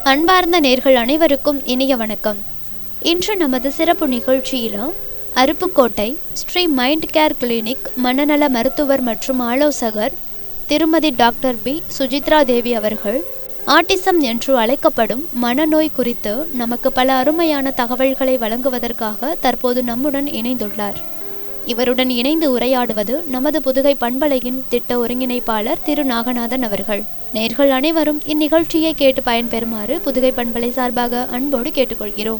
அன்பார்ந்த நேர்கள் அனைவருக்கும் இனிய வணக்கம் இன்று நமது சிறப்பு நிகழ்ச்சியில் Aruppukottai Sri mind care clinic மனநல மருத்துவர் மற்றும் ஆலோசகர் திருமதி டாக்டர் பி சுஜித்ரா தேவி அவர்கள் ஆட்டிசம் என்று அழைக்கப்படும் மனநோய் குறித்து நமக்கு பல அருமையான தகவல்களை வழங்குவதற்காக தற்போது நம்முடன் இணைந்துள்ளார் இவருடன் இணைந்து உரையாடுவது நமது புதுகை பண்பலையின் திட்ட ஒருங்கிணைப்பாளர் திரு நாகநாதன் அவர்கள் நேர்கள் அனைவரும் இந்நிகழ்ச்சியை கேட்டு பயன்பெறுமாறு புதுகை பண்பலை சார்பாக அன்போடு கேட்டுக்கொள்கிறோம்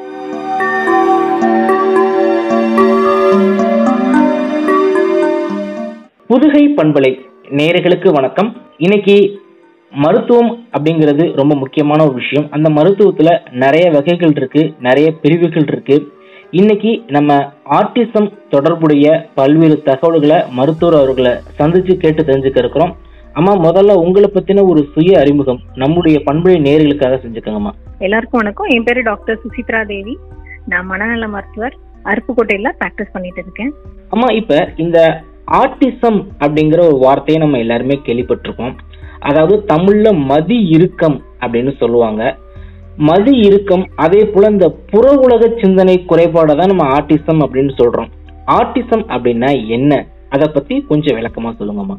புதுகை பண்பலை நேயர்களுக்கு வணக்கம் இன்னைக்கு மருத்துவம் அப்படிங்கிறது ரொம்ப முக்கியமான ஒரு விஷயம் அந்த மருத்துவத்துல நிறைய வகைகள் இருக்கு நிறைய பிரிவுகள் இருக்கு இன்னைக்கு நம்ம ஆர்டிசம் தொடர்புடைய பல்வேறு தகவல்களை மருத்துவர் அவர்களை சந்திச்சு கேட்டு தெரிஞ்சுக்க இருக்கிறோம் அம்மா முதல்ல உங்களை பத்தின ஒரு சுய அறிமுகம் நம்முடைய பண்புலை நேயர்களுக்காக செஞ்சுக்கோங்கம்மா எல்லாருக்கும் வணக்கம் என் பேரு டாக்டர் சுசித்ரா தேவி நான் மனநல மருத்துவர் அருப்புக்கோட்டையில பிராக்டிஸ் பண்ணிட்டு இருக்கேன் அம்மா இப்ப இந்த ஆட்டிசம் அப்படிங்கிற ஒரு வார்த்தையை நம்ம எல்லாருமே கேள்விப்பட்டிருக்கோம் அதாவது தமிழ்ல மதி இறுக்கம் அப்படின்னு சொல்லுவாங்க மதி இறுக்கம் அதே போல இந்த புற உலக சிந்தனை குறைபாடை தான் நம்ம ஆட்டிசம் அப்படின்னு சொல்றோம் ஆட்டிசம் அப்படின்னா என்ன அதை பத்தி கொஞ்சம் விளக்கமா சொல்லுங்கம்மா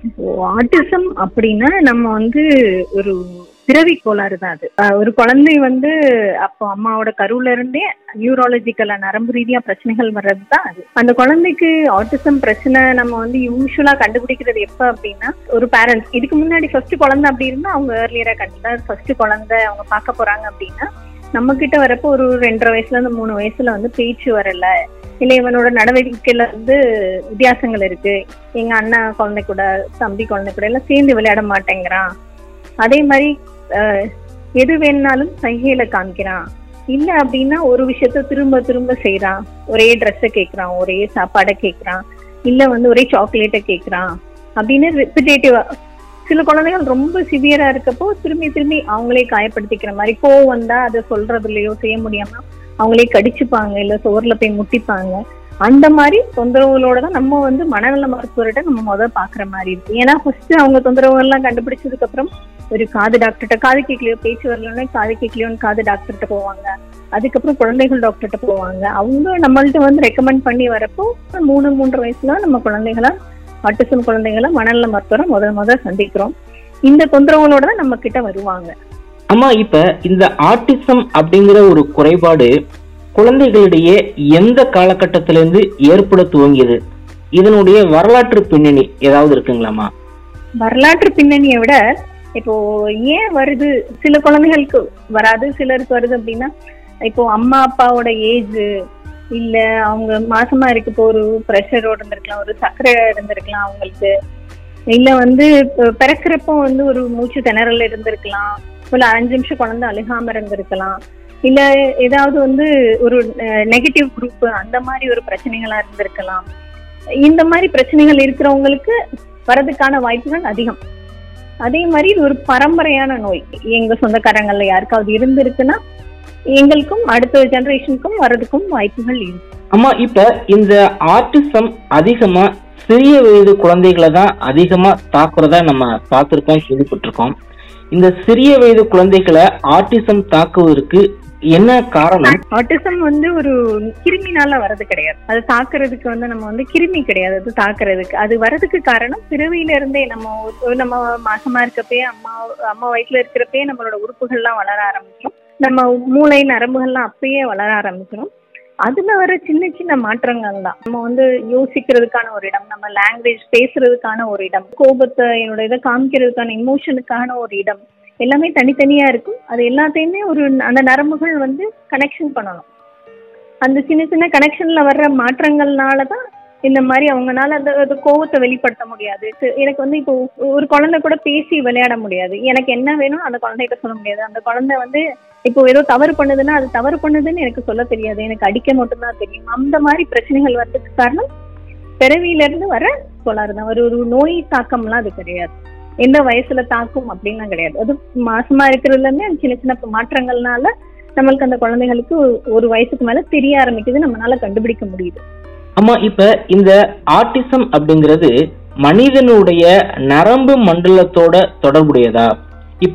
ஆட்டிசம் அப்படின்னா நம்ம வந்து ஒரு பிறவி கோளாறு தான் அது அஹ் ஒரு குழந்தை வந்து அப்போ அம்மாவோட கருவுல இருந்தே நியூராலஜிக்கலா நரம்பு ரீதியா பிரச்சனைகள் வர்றது தான் அது அந்த குழந்தைக்கு ஆட்டிசம் பிரச்சனை நம்ம வந்து யூஸ்வலா கண்டுபிடிக்கிறது எப்ப அப்படின்னா ஒரு பேரண்ட்ஸ் இதுக்கு முன்னாடி ஃபர்ஸ்ட் குழந்தை அப்படி இருந்தா அவங்க ஏர்லியரா கண்டுதான் ஃபர்ஸ்ட் குழந்தை அவங்க பார்க்க போறாங்க அப்படின்னா நம்ம கிட்ட வரப்போ ஒரு ரெண்டரை வயசுல இருந்து மூணு வயசுல வந்து பேச்சு வரல இல்ல இவனோட நடவடிக்கையில வந்து வித்தியாசங்கள் இருக்கு எங்க அண்ணா குழந்தை கூட தம்பி குழந்தை கூட எல்லாம் சேர்ந்து விளையாட மாட்டேங்கிறான் அதே மாதிரி அஹ், எது வேணும்னாலும் சைகையில காமிக்கிறான் இல்ல அப்படின்னா ஒரு விஷயத்த திரும்ப திரும்ப செய்யறான் ஒரே ட்ரெஸ்ஸை கேக்குறான் ஒரே சாப்பாடை கேக்குறான் இல்ல வந்து ஒரே சாக்லேட்டை கேக்குறான் அப்படின்னு ரிப்பிட்டேட்டிவா சில குழந்தைகள் ரொம்ப சிவியரா இருக்கப்போ திரும்பி திரும்பி அவங்களே காயப்படுத்திக்கிற மாதிரி கோவம் வந்தா அதை சொல்றதுலயோ செய்ய முடியாம அவங்களே கடிச்சுப்பாங்க இல்ல சோர்ல போய் முட்டிப்பாங்க அந்த மாதிரி தொந்தரவுகளோட தான் நம்ம வந்து மனநல மருத்துவர்கிட்ட நம்ம முதல் பாக்குற மாதிரி இருக்கு ஏன்னா ஃபர்ஸ்ட் அவங்க தொந்தரவு எல்லாம் கண்டுபிடிச்சதுக்கு அப்புறம் ஒரு காது டாக்டர்கிட்ட காது கேட்கலையோ பேச்சு வரலன்னா காது கேட்கலையோன்னு காது டாக்டர்கிட்ட போவாங்க அதுக்கப்புறம் குழந்தைகள் டாக்டர்கிட்ட போவாங்க அவங்க நம்மள்ட்ட வந்து ரெக்கமெண்ட் பண்ணி வரப்போ மூணு மூன்று வயசுல நம்ம குழந்தைகளா ஆட்டிசம் குழந்தைகளை மனநல மருத்துவரை முதல் முதல் சந்திக்கிறோம் இந்த தொந்தரவுகளோட தான் நம்ம கிட்ட வருவாங்க அம்மா இப்ப இந்த ஆட்டிசம் அப்படிங்கிற ஒரு குறைபாடு குழந்தைகளிடையே எந்த காலகட்டத்திலிருந்து ஏற்பட துவங்கியது இதனுடைய வரலாற்று பின்னணி ஏதாவது இருக்குங்களாம்மா வரலாற்று பின்னணியை விட இப்போ ஏன் வருது சில குழந்தைகளுக்கு வராது சிலருக்கு வருது அப்படின்னா இப்போ அம்மா அப்பாவோட ஏஜ் இல்ல அவங்க மாசமா இருக்கப்போ ஒரு ப்ரெஷரோட இருந்திருக்கலாம் ஒரு சர்க்கரை இருந்திருக்கலாம் அவங்களுக்கு இல்ல வந்து இப்ப பிறக்கிறப்போ வந்து ஒரு மூச்சு திணறல் இருந்திருக்கலாம் இல்ல அஞ்சு நிமிஷம் குழந்தை அழுகாம இருந்திருக்கலாம் இல்ல ஏதாவது வந்து ஒரு நெகட்டிவ் குரூப் அந்த மாதிரி ஒரு பிரச்சனைகளா இருந்திருக்கலாம் இந்த மாதிரி பிரச்சனைகள் இருக்கிறவங்களுக்கு வரதுக்கான வாய்ப்புகள் அதிகம் அதே மாதிரி இது ஒரு பரம்பரையான நோய் எங்க சொந்தக்காரங்கள்ல யாருக்காவது இருந்திருக்குன்னா எங்களுக்கும் அடுத்த ஜெனரேஷனுக்கும் வர்றதுக்கும் வாய்ப்புகள் இருக்கு அம்மா இப்ப இந்த ஆட்டிசம் அதிகமா சிறிய வயது குழந்தைகளை தான் அதிகமா தாக்குறதா நம்ம பார்த்திருக்கோம் கேள்விப்பட்டிருக்கோம் இந்த சிறிய வயது குழந்தைகளை ஆட்டிசம் தாக்குவதற்கு என்ன காரணம் ஆட்டிசம் வந்து ஒரு கிருமினால வர்றது கிடையாது அது தாக்குறதுக்கு வந்து நம்ம வந்து கிருமி கிடையாது அது தாக்குறதுக்கு அது வர்றதுக்கு காரணம் பிறவியில இருந்தே நம்ம ஒரு- நம்ம மாசமா இருக்கப்பே அம்மா அம்மா வயிற்றுல இருக்கிறப்பே நம்மளோட உறுப்புகள்லாம் வளர ஆரம்பிச்சிடும் நம்ம மூளை நரம்புகள்லாம் அப்பயே வளர ஆரம்பிச்சிடும் அதுல வர சின்ன சின்ன மாற்றங்கள் தான் நம்ம வந்து யோசிக்கிறதுக்கான ஒரு இடம் நம்ம லாங்குவேஜ் பேசுறதுக்கான ஒரு இடம் கோபத்தை என்னோட இதை காமிக்கிறதுக்கான இமோஷனுக்கான ஒரு இடம் எல்லாமே தனித்தனியா இருக்கும் அது எல்லாத்தையுமே ஒரு அந்த நரம்புகள் வந்து கனெக்ஷன் பண்ணணும் அந்த சின்ன சின்ன கனெக்ஷன்ல வர்ற மாற்றங்கள்னால தான் இந்த மாதிரி அவங்கனால அந்த அந்த கோவத்தை வெளிப்படுத்த முடியாது இது- எனக்கு வந்து இப்போ ஒரு குழந்தை கூட பேசி விளையாட முடியாது எனக்கு என்ன வேணும் அந்த குழந்தைகிட்ட சொல்ல முடியாது அந்த குழந்தை வந்து இப்போ ஏதோ தவறு பண்ணுதுன்னா அது தவறு பண்ணுதுன்னு எனக்கு சொல்ல தெரியாது எனக்கு அடிக்க மட்டும்தான் தெரியும் அந்த மாதிரி பிரச்சனைகள் வர்றதுக்கு காரணம் பிறவியில இருந்து வர கோளாறு தான் ஒரு ஒரு நோய் தாக்கம்லாம் அது கிடையாது எந்த வயசுல தாக்கும் அப்படின்லாம் கிடையாது அது மாசமா இருக்கிறதுல இருந்தே அந்த சின்ன சின்ன மாற்றங்கள்னால நம்மளுக்கு அந்த குழந்தைகளுக்கு ஒரு- ஒரு வயசுக்கு மேல தெரிய ஆரம்பிக்குது நம்மளால கண்டுபிடிக்க முடியுது அம்மா இப்ப இந்த ஆட்டிசம் அப்படிங்கிறது மனிதனுடைய நரம்பு மண்டலத்தோட தொடர்புடையதா இப்ப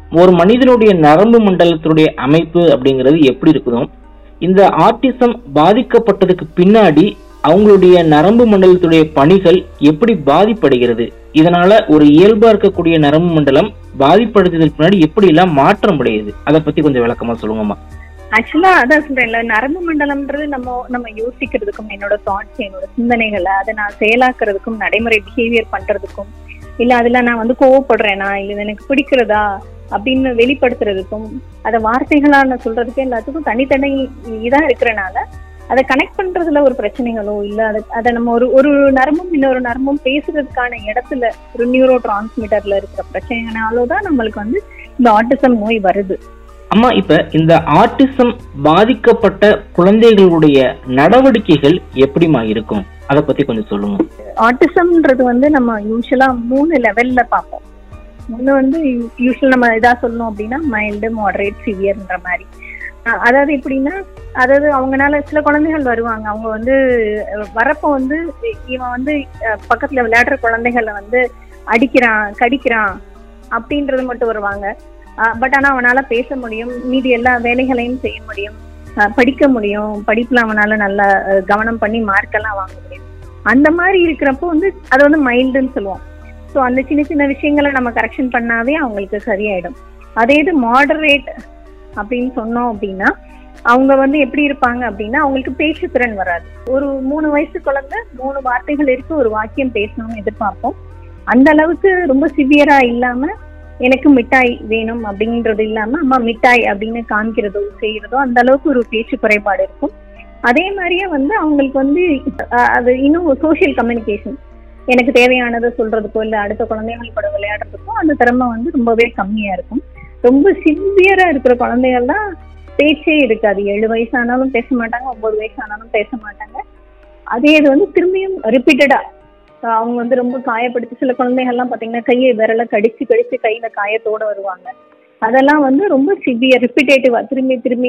ஒரு மனிதனுடைய நரம்பு மண்டலத்தினுடைய அமைப்பு அப்படிங்கிறது எப்படி இருக்குதோ இந்த ஆட்டிசம் பாதிக்கப்பட்டதுக்கு பின்னாடி அவங்களுடைய நரம்பு மண்டலத்துடைய பணிகள் எப்படி பாதிப்படைகிறது இதனால ஒரு இயல்பா இருக்கக்கூடிய நரம்பு மண்டலம் பாதிப்படுத்ததுக்கு பின்னாடி எப்படி எல்லாம் மாற்றம் அடையுது அதை பத்தி கொஞ்சம் விளக்கமா சொல்லுங்கம்மா ஆக்சுவலா அதான் சொல்றேன்ல நரம்பு மண்டலம்ன்றது நம்ம நம்ம யோசிக்கிறதுக்கும் என்னோட தாட்ஸ் என்னோட சிந்தனைகளை அதை நான் செயலாக்குறதுக்கும் நடைமுறை பிஹேவியர் பண்றதுக்கும் இல்ல அதுல நான் வந்து கோவப்படுறேனா இல்ல இது எனக்கு பிடிக்கிறதா அப்படின்னு வெளிப்படுத்துறதுக்கும் அதை வார்த்தைகளா நான் சொல்றதுக்கு எல்லாத்துக்கும் தனித்தனி இதா இருக்கிறனால அதை கனெக்ட் பண்றதுல ஒரு பிரச்சனைகளோ இல்ல அதை அதை நம்ம ஒரு ஒரு நரம்பும் இன்னொரு நரம்பும் பேசுறதுக்கான இடத்துல ஒரு நியூரோ டிரான்ஸ்மிட்டர்ல இருக்கிற பிரச்சனைனாலோ தான் நம்மளுக்கு வந்து இந்த ஆட்டிசம் நோய் வருது அம்மா இப்ப இந்த ஆட்டிசம் பாதிக்கப்பட்ட குழந்தைகளுடைய நடவடிக்கைகள் எப்படிமா இருக்கும் அதை பத்தி கொஞ்சம் சொல்லுங்க ஆட்டிசம்ன்றது வந்து நம்ம யூஸ்வலா மூணு லெவல்ல பார்ப்போம் ஒன்று வந்து யூஸ்வல் நம்ம இதா சொல்லணும் அப்படின்னா மைல்டு மாடரேட் சிவியர்ன்ற மாதிரி அஹ் அதாவது எப்படின்னா அதாவது அவங்கனால சில குழந்தைகள் வருவாங்க அவங்க வந்து அஹ் வரப்போ வந்து இவன் வந்து அஹ் பக்கத்துல விளையாடுற குழந்தைகளை வந்து அடிக்கிறான் கடிக்கிறான் அப்படின்றது மட்டும் வருவாங்க பட் ஆனா அவனால பேச முடியும் மீதி எல்லா வேலைகளையும் செய்ய முடியும் அஹ் படிக்க முடியும் படிப்புல அவனால நல்லா அஹ் கவனம் பண்ணி மார்க்கெல்லாம் வாங்க முடியும் அந்த மாதிரி இருக்கிறப்போ வந்து அது வந்து மைல்டுன்னு சொல்லுவோம் ஸோ அந்த சின்ன சின்ன விஷயங்களை நம்ம கரெக்ஷன் பண்ணாவே அவங்களுக்கு சரியாயிடும் அதே இது மாடரேட் அப்படின்னு சொன்னோம் அப்படின்னா அவங்க வந்து எப்படி இருப்பாங்க அப்படின்னா அவங்களுக்கு பேச்சு திறன் வராது ஒரு மூணு வயசு குழந்தை மூணு வார்த்தைகள் இருக்கு ஒரு வாக்கியம் பேசணும்னு எதிர்பார்ப்போம் அந்த அளவுக்கு ரொம்ப சிவியரா இல்லாம எனக்கு மிட்டாய் வேணும் அப்படின்றது இல்லாம அம்மா மிட்டாய் அப்படின்னு காமிக்கிறதோ செய்யறதோ அந்த அளவுக்கு ஒரு பேச்சு குறைபாடு இருக்கும் அதே மாதிரியே வந்து அவங்களுக்கு வந்து அஹ், அது இன்னும் சோஷியல் கம்யூனிகேஷன் எனக்கு தேவையானதை சொல்றதுக்கோ இல்ல அடுத்த குழந்தைகள் கூட விளையாடுறதுக்கோ அந்த திறமை வந்து ரொம்பவே கம்மியா இருக்கும் ரொம்ப சிவியரா இருக்கிற குழந்தைகள் தான் பேச்சே இருக்காது ஏழு வயசு ஆனாலும் பேச மாட்டாங்க ஒன்பது வயசு ஆனாலும் பேச மாட்டாங்க அதே இது வந்து திரும்பியும் ரிப்பீட்டடா அவங்க வந்து ரொம்ப காயப்படுத்தி சில குழந்தைகள்லாம் பாத்தீங்கன்னா கையை விரல கடிச்சு கடிச்சு கையில காயத்தோட வருவாங்க அதெல்லாம் வந்து ரொம்ப சிவியர் ரிப்பீட்டேட்டிவா திரும்பி திரும்பி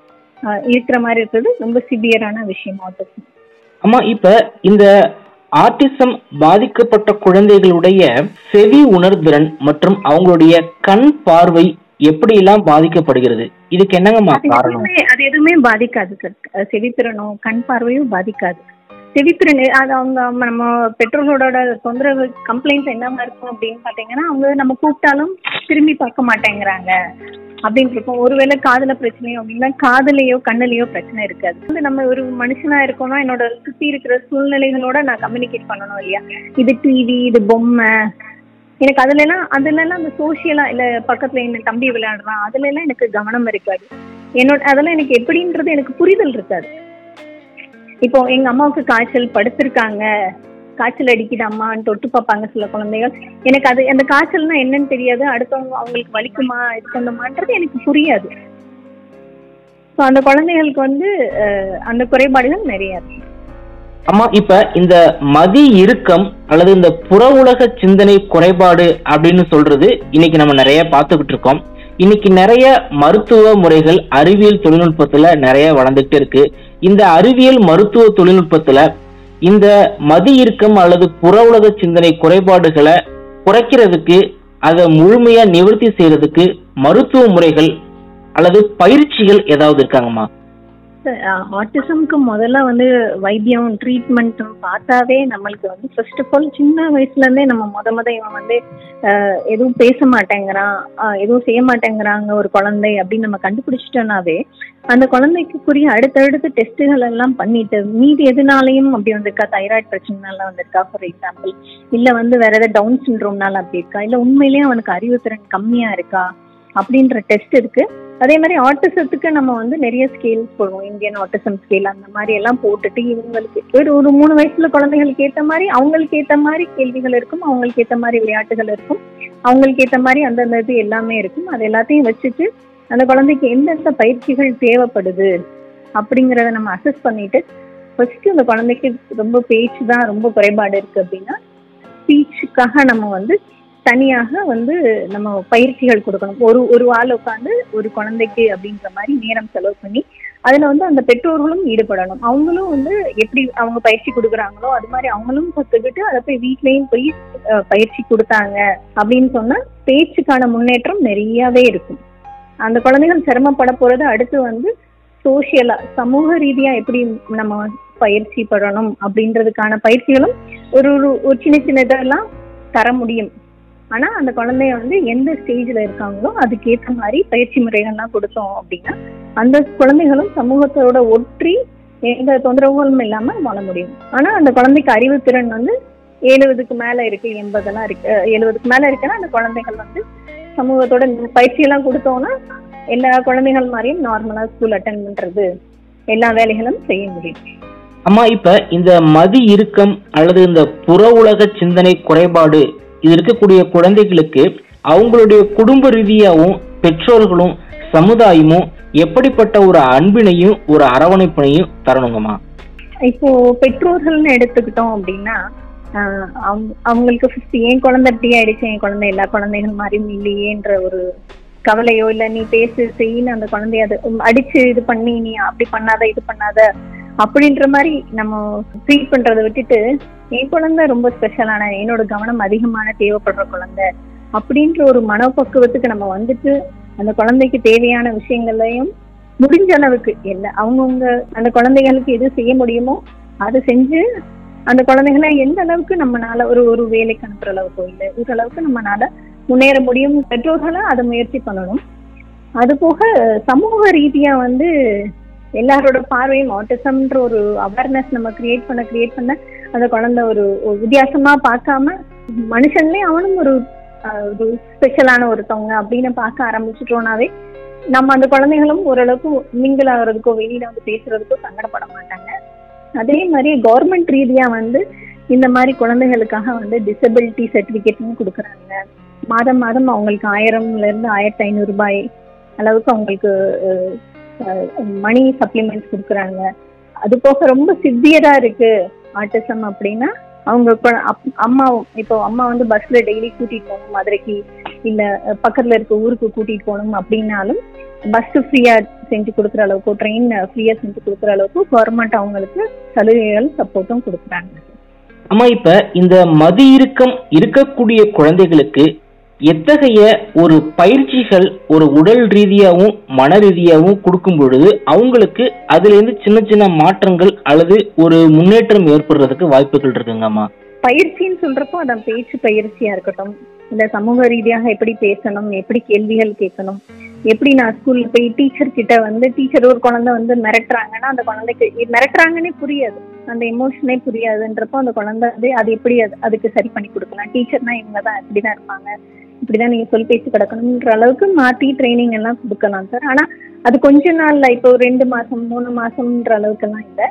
ஆஹ் இருக்கிற மாதிரி இருக்கிறது ரொம்ப சிவியரான விஷயம் ஆட்டிசம் அம்மா இப்ப இந்த ஆட்டிசம் பாதிக்கப்பட்ட குழந்தைகளுடைய செவி உணர்திறன் மற்றும் அவங்களுடைய கண் பார்வை எப்படியெல்லாம் பாதிக்கப்படுகிறது இதுக்கு என்னங்கம்மா அது காரணம் எதுவுமே அது எதுவுமே பாதிக்காது சார் செவித்திறனோ கண் பார்வையும் பாதிக்காது செவித்திறன் அது அவங்க நம்ம பெற்றோர்களோட தொந்தரவு கம்ப்ளைண்ட்ஸ் என்னமா இருக்கும் அப்படின்னு பாத்தீங்கன்னா அவங்க நம்ம கூப்பிட்டாலும் திரும்பி பார்க்க மாட்டேங்கிறாங்க அப்படின்னு இருக்கும் ஒருவேளை காதுல பிரச்சனையோ அப்படின்னா காதுலயோ கண்ணுலயோ பிரச்சனை இருக்காது வந்து நம்ம ஒரு மனுஷனா இருக்கோம்னா என்னோட சுத்தி இருக்கிற சூழ்நிலைகளோட நான் கம்யூனிகேட் பண்ணணும் இல்லையா இது டிவி இது பொம்மை எனக்கு அதுல எல்லாம் அதுல எல்லாம் அந்த சோசியலா இல்ல பக்கத்துல என்ன தம்பி விளையாடுறான் அதுல எல்லாம் எனக்கு கவனம் இருக்காது என்னோட அதெல்லாம் எனக்கு எப்படின்றது எனக்கு புரிதல் இருக்காது இப்போ எங்க அம்மாவுக்கு காய்ச்சல் படுத்திருக்காங்க காய்ச்சல் அடிக்குது அம்மான்னு தொட்டு பார்ப்பாங்க சில குழந்தைகள் எனக்கு அது அந்த காய்ச்சல்னா என்னன்னு தெரியாது அடுத்தவங்க அவங்களுக்கு வலிக்குமா இது பண்ணுமான்றது எனக்கு புரியாது ஸோ அந்த குழந்தைகளுக்கு வந்து அஹ், அந்த குறைபாடுகள் நிறைய இருக்கு அம்மா இப்ப இந்த மதி இறுக்கம் அல்லது இந்த புற உலக சிந்தனை குறைபாடு அப்படின்னு சொல்றது இன்னைக்கு நம்ம நிறைய பார்த்துக்கிட்டு இருக்கோம் இன்னைக்கு நிறைய மருத்துவ முறைகள் அறிவியல் தொழில்நுட்பத்துல நிறைய வளர்ந்துகிட்டு இருக்கு இந்த அறிவியல் மருத்துவ தொழில்நுட்பத்துல இந்த மதி இறுக்கம் அல்லது புற உலக சிந்தனை குறைபாடுகளை குறைக்கிறதுக்கு அதை முழுமையா நிவர்த்தி செய்யறதுக்கு மருத்துவ முறைகள் அல்லது பயிற்சிகள் ஏதாவது இருக்காங்கம்மா ஆட்டிசம்க்கு முதல்ல வந்து வைத்தியம் ட்ரீட்மெண்ட்டும் பார்த்தாவே நம்மளுக்கு வந்து ஃபர்ஸ்ட் ஆஃப் ஆல் சின்ன வயசுல இருந்தே நம்ம முத முத இவன் வந்து அஹ், எதுவும் பேச மாட்டேங்கிறான் அஹ், எதுவும் செய்ய மாட்டேங்கிறாங்க ஒரு குழந்தை அப்படின்னு நம்ம கண்டுபிடிச்சிட்டோம்னாவே அந்த குழந்தைக்குரிய அடுத்தடுத்த டெஸ்ட்டுகள் எல்லாம் பண்ணிட்டு மீதி எதுனாலையும் அப்படி வந்திருக்கா தைராய்டு பிரச்சனைனால வந்திருக்கா ஃபார் எக்ஸாம்பிள் இல்ல வந்து வேற ஏதாவது டவுன் சிண்ட்ரோம்னால அப்படி இருக்கா இல்ல உண்மையிலேயே அவனுக்கு அறிவுத்திறன் கம்மியா இருக்கா அப்படின்ற டெஸ்ட் இருக்கு அதே மாதிரி ஆட்டிசத்துக்கு நம்ம வந்து நிறைய ஸ்கேல்ஸ் போடுவோம் இந்தியன் ஆட்டிசம் ஸ்கேல் அந்த மாதிரி எல்லாம் போட்டுட்டு இவங்களுக்கு ஒரு ஒரு மூணு வயசுல குழந்தைகளுக்கு ஏத்த மாதிரி அவங்களுக்கு ஏத்த மாதிரி கேள்விகள் இருக்கும் அவங்களுக்கு ஏத்த மாதிரி விளையாட்டுகள் இருக்கும் அவங்களுக்கு ஏத்த மாதிரி அந்தந்த இது எல்லாமே இருக்கும் அது எல்லாத்தையும் வச்சுட்டு அந்த குழந்தைக்கு எந்தெந்த பயிற்சிகள் தேவைப்படுது அப்படிங்கறத நம்ம அசஸ் பண்ணிட்டு ஃபர்ஸ்ட் அந்த குழந்தைக்கு ரொம்ப பேச்சு தான் ரொம்ப குறைபாடு இருக்கு அப்படின்னா ஸ்பீச்சுக்காக நம்ம வந்து தனியாக வந்து நம்ம பயிற்சிகள் கொடுக்கணும் ஒரு ஒரு ஆள் உட்காந்து ஒரு குழந்தைக்கு அப்படின்ற மாதிரி நேரம் செலவு பண்ணி அதுல வந்து அந்த பெற்றோர்களும் ஈடுபடணும் அவங்களும் வந்து எப்படி அவங்க பயிற்சி கொடுக்குறாங்களோ அது மாதிரி அவங்களும் கத்துக்கிட்டு அதை போய் வீட்லயும் போய் அஹ், பயிற்சி கொடுத்தாங்க அப்படின்னு சொன்னா பேச்சுக்கான முன்னேற்றம் நிறையவே இருக்கும் அந்த குழந்தைகள் சிரமப்பட போறது அடுத்து வந்து சோசியலா சமூக ரீதியா எப்படி நம்ம பயிற்சி படணும் அப்படின்றதுக்கான பயிற்சிகளும் ஒரு ஒரு ஒரு சின்ன சின்ன இதெல்லாம் தர முடியும் ஆனா அந்த குழந்தைய வந்து எந்த ஸ்டேஜ்ல இருக்காங்களோ அதுக்கேற்ற மாதிரி பயிற்சி முறைகள்லாம் கொடுத்தோம் அப்படின்னா அந்த குழந்தைகளும் சமூகத்தோட ஒற்றி எந்த தொந்தரவுகளும் இல்லாம வாழ முடியும் ஆனா அந்த குழந்தைக்கு அறிவுத்திறன் வந்து எழுபதுக்கு மேல இருக்கு எண்பதெல்லாம் இருக்கு அஹ் எழுபதுக்கு மேல இருக்குன்னா அந்த குழந்தைகள் வந்து சமூகத்தோட பயிற்சி எல்லாம் கொடுத்தோம்னா எல்லா குழந்தைகள் மாதிரியும் நார்மலா ஸ்கூல் அட்டன் பண்றது எல்லா வேலைகளும் செய்ய முடியும் அம்மா இப்ப இந்த மதி இறுக்கம் அல்லது இந்த புற உலக சிந்தனை குறைபாடு இது இருக்கக்கூடிய குழந்தைகளுக்கு அவங்களுடைய குடும்ப ரீதியாகவும் பெற்றோர்களும் சமுதாயமும் எப்படிப்பட்ட ஒரு அன்பினையும் ஒரு அரவணைப்பினையும் தரணுங்கம்மா இப்போ பெற்றோர்கள்னு எடுத்துக்கிட்டோம் அப்படின்னா ஆஹ் அவங்க- அவங்களுக்கு ஃபர்ஸ்ட் என் குழந்தை இப்படி ஆயிடுச்சு என் குழந்தை எல்லா குழந்தைகள் மாதிரியும் இல்லையேன்ற ஒரு கவலையோ இல்ல நீ பேசு செய்யின்னு அந்த குழந்தைய அது உம் அடிச்சு இது பண்ணி நீ அப்படி பண்ணாத இது பண்ணாத அப்படின்ற மாதிரி நம்ம ட்ரீட் பண்றதை விட்டுட்டு என் குழந்தை ரொம்ப ஸ்பெஷலான என்னோட கவனம் அதிகமான தேவைப்படுற குழந்தை அப்படின்ற ஒரு மனப்பக்குவத்துக்கு நம்ம வந்துட்டு அந்த குழந்தைக்கு தேவையான விஷயங்களையும் முடிஞ்ச அளவுக்கு எல்லா அவங்கவுங்க அந்த குழந்தைகளுக்கு எது செய்ய முடியுமோ அதை செஞ்சு அந்த குழந்தைகளை எந்த அளவுக்கு நம்மனால ஒரு ஒரு வேலைக்கு அனுப்புற அளவுக்கோ இல்லை ஓரளவுக்கு நம்மனால முன்னேற முடியும் பெற்றோர்களை அதை முயற்சி பண்ணணும் அது போக சமூக ரீதியா வந்து எல்லாரோட பார்வையும் ஆட்டிசம்ன்ற ஒரு அவேர்னஸ் நம்ம கிரியேட் பண்ண கிரியேட் பண்ண அந்த குழந்தை ஒரு ஒரு வித்தியாசமா பார்க்காம மனுஷன்லயே அவனும் ஒரு ஆஹ், ஒரு ஸ்பெஷலான ஒருத்தவங்க அப்படின்னு பார்க்க ஆரம்பிச்சிட்டோம்னாவே நம்ம அந்த குழந்தைகளும் ஓரளவுக்கு மிங்கிள் ஆகுறதுக்கோ வெளியில வந்து பேசுறதுக்கோ சங்கடப்பட மாட்டாங்க அதே மாதிரி கவர்மெண்ட் ரீதியா வந்து இந்த மாதிரி குழந்தைகளுக்காக வந்து டிசபிலிட்டி சர்டிபிகேட்னு கொடுக்குறாங்க மாதம் மாதம் அவங்களுக்கு ஆயிரம்ல இருந்து ஆயிரத்தி ஐநூறு ரூபாய் அளவுக்கு அவங்களுக்கு மணி சப்ளிமெண்ட்ஸ் கொடுக்குறாங்க அது போக ரொம்ப சிவியரா இருக்கு ஆட்டிசம் அப்படின்னா அவங்க கு- அப்- அம்மா இப்போ அம்மா வந்து பஸ்ல டெய்லி கூட்டிட்டு போகணும் மதுரைக்கு இல்ல அஹ், பக்கத்துல இருக்க ஊருக்கு கூட்டிட்டு போகணும் அப்படின்னாலும் பஸ் ஃப்ரீயா செஞ்சு கொடுக்குற அளவுக்கு ட்ரெயின் ஃப்ரீயா செஞ்சு கொடுக்குற அளவுக்கு கவர்மெண்ட் அவங்களுக்கு சலுகைகள் சப்போர்ட்டும் கொடுக்குறாங்க அம்மா இப்ப இந்த மதி இறுக்கம் இருக்கக்கூடிய குழந்தைகளுக்கு எத்தகைய ஒரு பயிற்சிகள் ஒரு உடல் ரீதியாகவும் மன ரீதியாகவும் கொடுக்கும் பொழுது அவங்களுக்கு அதுல இருந்து சின்ன சின்ன மாற்றங்கள் அல்லது ஒரு முன்னேற்றம் ஏற்படுறதுக்கு வாய்ப்புகள் இருக்குங்கம்மா பயிற்சின்னு சொல்றப்போ அதான் பேச்சு பயிற்சியா இருக்கட்டும் இல்ல சமூக ரீதியாக எப்படி பேசணும் எப்படி கேள்விகள் கேட்கணும் எப்படி நான் ஸ்கூல்ல போய் டீச்சர் கிட்ட வந்து டீச்சர் ஒரு குழந்தை வந்து மிரட்டுறாங்கன்னா அந்த குழந்தைக்கு இ- மிரட்டுறாங்கன்னே புரியாது அந்த எமோஷனே புரியாதுன்றப்போ அந்த குழந்தை வந்து அது எப்படி அது- அதுக்கு சரி பண்ணி கொடுக்கலாம் டீச்சர்னா இவங்க தான் இப்படிதான் இருப்பாங்க இப்படிதான் நீங்க சொல் பேச்சு கிடக்கணும்ன்ற அளவுக்கு மாத்தி ட்ரைனிங் எல்லாம் கொடுக்கலாம் சார் ஆனா அது கொஞ்ச நாள்ல இப்போ ஒரு ரெண்டு மாசம் மூணு மாசம்ன்ற அளவுக்கெல்லாம் இல்லை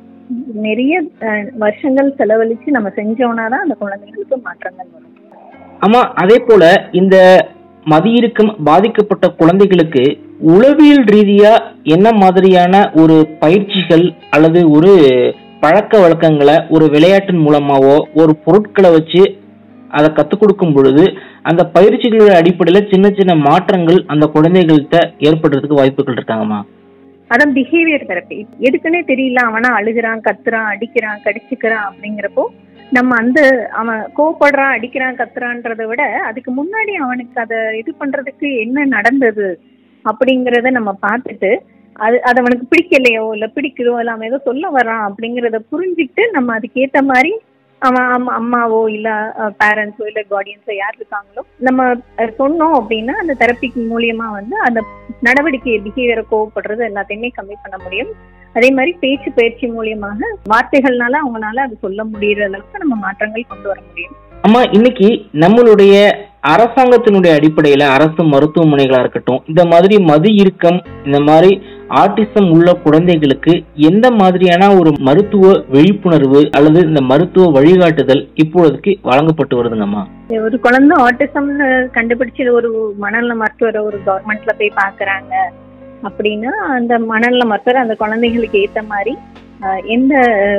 நிறைய அஹ், வருஷங்கள் செலவழிச்சு நம்ம செஞ்சோம்னா தான் அந்த குழந்தைகளுக்கு மாற்றங்கள் வரும் ஆமா அதே போல இந்த மதியிறுக்கம் பாதிக்கப்பட்ட குழந்தைகளுக்கு உளவியல் ரீதியா என்ன மாதிரியான ஒரு பயிற்சிகள் அல்லது ஒரு பழக்க வழக்கங்களை ஒரு விளையாட்டின் மூலமாவோ ஒரு பொருட்களை வச்சு அதை கற்றுக் கொடுக்கும் பொழுது அந்த பயிற்சிகளோட அடிப்படையில சின்ன சின்ன மாற்றங்கள் அந்த குழந்தைகள்கிட்ட ஏற்படுறதுக்கு வாய்ப்புகள் இருக்காங்கம்மா அதான் பிஹேவியர் தெரப்பி எதுக்குன்னே தெரியல அவனா அழுகுறான் கத்துறான் அடிக்கிறான் கடிச்சுக்கிறான் அப்படிங்கிறப்போ நம்ம அந்த அவன் கோவப்படுறான் அடிக்கிறான் கத்துறான்றதை விட அதுக்கு முன்னாடி அவனுக்கு அதை இது பண்றதுக்கு என்ன நடந்தது அப்படிங்கறத நம்ம பார்த்துட்டு அது அது அவனுக்கு பிடிக்கலையோ இல்ல பிடிக்குதோ இல்ல அவன் ஏதோ சொல்ல வர்றான் அப்படிங்கறத புரிஞ்சுக்கிட்டு நம்ம அதுக்கேத்த மாதிரி அவன் அம்மா அம்மாவோ இல்ல பேரண்ட்ஸோ இல்ல கார்டியன்ஸோ யார் இருக்காங்களோ நம்ம அஹ், சொன்னோம் அப்படின்னா அந்த தெரப்பிக்கு மூலியமா வந்து அந்த நடவடிக்கை பிஹேவியரை கோவப்படுறது எல்லாத்தையுமே கம்மி பண்ண முடியும் அதே மாதிரி பேச்சு பயிற்சி மூலியமாக வார்த்தைகள்னால அவங்களால அது சொல்ல முடியற அளவுக்கு நம்ம மாற்றங்கள் கொண்டு வர முடியும் அம்மா இன்னைக்கு நம்மளுடைய அரசாங்கத்தினுடைய அடிப்படையில அரசு மருத்துவமனைகளா இருக்கட்டும் இந்த மாதிரி மது இறுக்கம் இந்த மாதிரி ஆட்டிசம் உள்ள குழந்தைகளுக்கு எந்த மாதிரியான ஒரு மருத்துவ விழிப்புணர்வு அல்லது இந்த மருத்துவ வழிகாட்டுதல் இப்பொழுதுக்கு வழங்கப்பட்டு வருதுங்கம்மா ஒரு குழந்தை ஆட்டிசம்னு கண்டுபிடிச்சு ஒரு மனநல மருத்துவரை ஒரு கவர்மெண்ட்ல போய் பாக்குறாங்க அப்படின்னா அந்த மனநல மருத்துவர் அந்த குழந்தைகளுக்கு ஏத்த மாதிரி ஆஹ், எந்த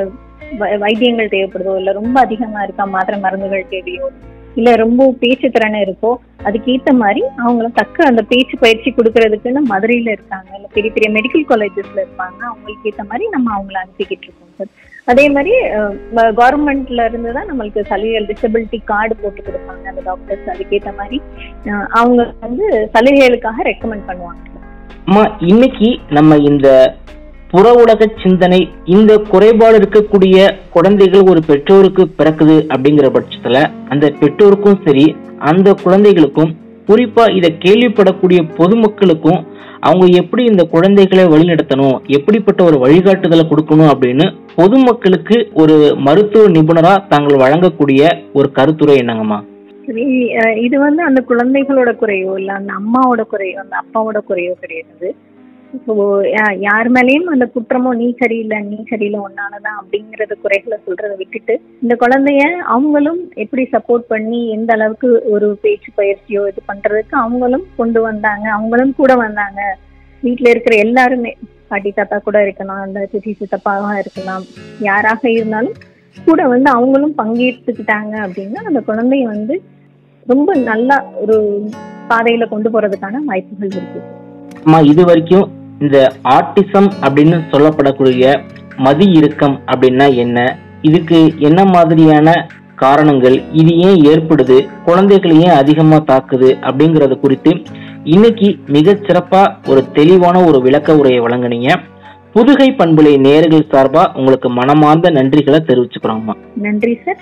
வ- வைத்தியங்கள் தேவைப்படுதோ இல்ல ரொம்ப அதிகமா இருக்கா மாத்திரை மருந்துகள் தேவையோ இல்ல ரொம்ப பேச்சு திறன் இருக்கோ அதுக்கேத்த மாதிரி அவங்கள தக்க அந்த பேச்சு பயிற்சி கொடுக்கறதுக்குன்னு மதுரையில இருக்காங்க இல்ல பெரிய பெரிய மெடிக்கல் காலேஜஸ்ல இருப்பாங்க அவங்களுக்கு ஏத்த மாதிரி நம்ம அவங்கள அனுப்பிக்கிட்டு இருக்கோம் சார் அதே மாதிரி கவர்மெண்ட்ல இருந்து தான் நம்மளுக்கு சலுகைகள் டிசபிலிட்டி கார்டு போட்டு கொடுப்பாங்க அந்த டாக்டர்ஸ் அதுக்கேத்த மாதிரி அஹ், அவங்க வந்து சலுகைகளுக்காக ரெக்கமெண்ட் பண்ணுவாங்க அம்மா இன்னைக்கு நம்ம இந்த புற உலக சிந்தனை இந்த குறைபாடு இருக்கக்கூடிய குழந்தைகள் ஒரு பெற்றோருக்கு பிறக்குது அப்படிங்கிற பட்சத்துல அந்த பெற்றோருக்கும் சரி அந்த குழந்தைகளுக்கும் குறிப்பா இதை கேள்விப்படக்கூடிய பொதுமக்களுக்கும் அவங்க எப்படி இந்த குழந்தைகளை வழிநடத்தணும் எப்படிப்பட்ட ஒரு வழிகாட்டுதலை கொடுக்கணும் அப்படின்னு பொதுமக்களுக்கு ஒரு மருத்துவ நிபுணரா தாங்கள் வழங்கக்கூடிய ஒரு கருத்துரை என்னங்கம்மா சரி அஹ் இது வந்து அந்த குழந்தைகளோட குறையோ இல்ல அந்த அம்மாவோட குறையோ அந்த அப்பாவோட குறையோ கிடையாது இப்போ யா- யார் மேலேயும் அந்த குற்றமோ நீ சரியில்லை நீ சரியில்லை ஒன்னானதான் அப்படிங்கறது குறைகளை சொல்றதை விட்டுட்டு இந்த குழந்தைய அவங்களும் எப்படி சப்போர்ட் பண்ணி எந்த அளவுக்கு ஒரு பேச்சு பயிற்சியோ இது பண்றதுக்கு அவங்களும் கொண்டு வந்தாங்க அவங்களும் கூட வந்தாங்க வீட்ல இருக்கிற எல்லாருமே பாட்டி தாத்தா கூட இருக்கலாம் அந்த சித்தி சித்தப்பாவா இருக்கலாம் யாராக இருந்தாலும் கூட வந்து அவங்களும் பங்கேற்றுக்கிட்டாங்க அப்படின்னா அந்த குழந்தைய வந்து ரொம்ப நல்லா ஒரு பாதையில கொண்டு போறதுக்கான வாய்ப்புகள் இருக்கு அம்மா இது வரைக்கும் இந்த ஆட்டிசம் அப்படின்னு சொல்லப்படக்கூடிய மதி இறுக்கம் அப்படின்னா என்ன இதுக்கு என்ன மாதிரியான காரணங்கள் இது ஏன் ஏற்படுது குழந்தைகளை ஏன் அதிகமா தாக்குது அப்படிங்கறது குறித்து இன்னைக்கு மிகச் சிறப்பா ஒரு தெளிவான ஒரு விளக்க உரையை வழங்குனீங்க புதுகை பண்புலை நேயர்கள் சார்பா உங்களுக்கு மனமார்ந்த நன்றிகளை தெரிவிச்சுக்கிறோம்மா நன்றி சார்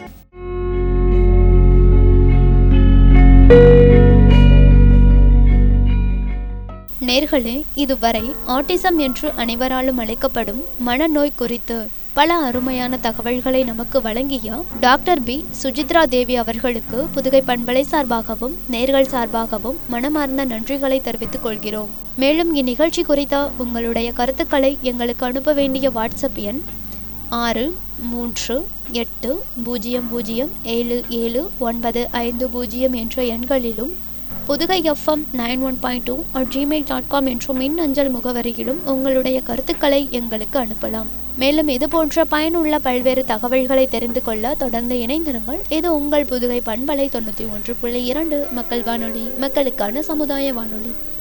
நேர்களே இதுவரை ஆட்டிசம் என்று அனைவராலும் அழைக்கப்படும் மனநோய் குறித்து பல அருமையான தகவல்களை நமக்கு வழங்கிய டாக்டர் பி சுஜித்ரா தேவி அவர்களுக்கு புதுகை பண்பலை சார்பாகவும் நேர்கள் சார்பாகவும் மனமார்ந்த நன்றிகளை தெரிவித்துக் கொள்கிறோம் மேலும் இந்நிகழ்ச்சி குறித்த உங்களுடைய கருத்துக்களை எங்களுக்கு அனுப்ப வேண்டிய வாட்ஸ்அப் எண் ஆறு மூன்று எட்டு பூஜ்ஜியம் பூஜ்ஜியம் ஏழு ஏழு ஒன்பது ஐந்து பூஜ்ஜியம் என்ற எண்களிலும் Pudugai FM nine one point two at Gmail dot com என்ற மின் அஞ்சல் முகவரியிலும் உங்களுடைய கருத்துக்களை எங்களுக்கு அனுப்பலாம் மேலும் இது போன்ற பயனுள்ள பல்வேறு தகவல்களை தெரிந்து கொள்ள தொடர்ந்து இணைந்திருங்கள் இது உங்கள் புதுகை பண்பலை தொண்ணூற்றி ஒன்று புள்ளி இரண்டு மக்கள் வானொலி மக்களுக்கான சமுதாய வானொலி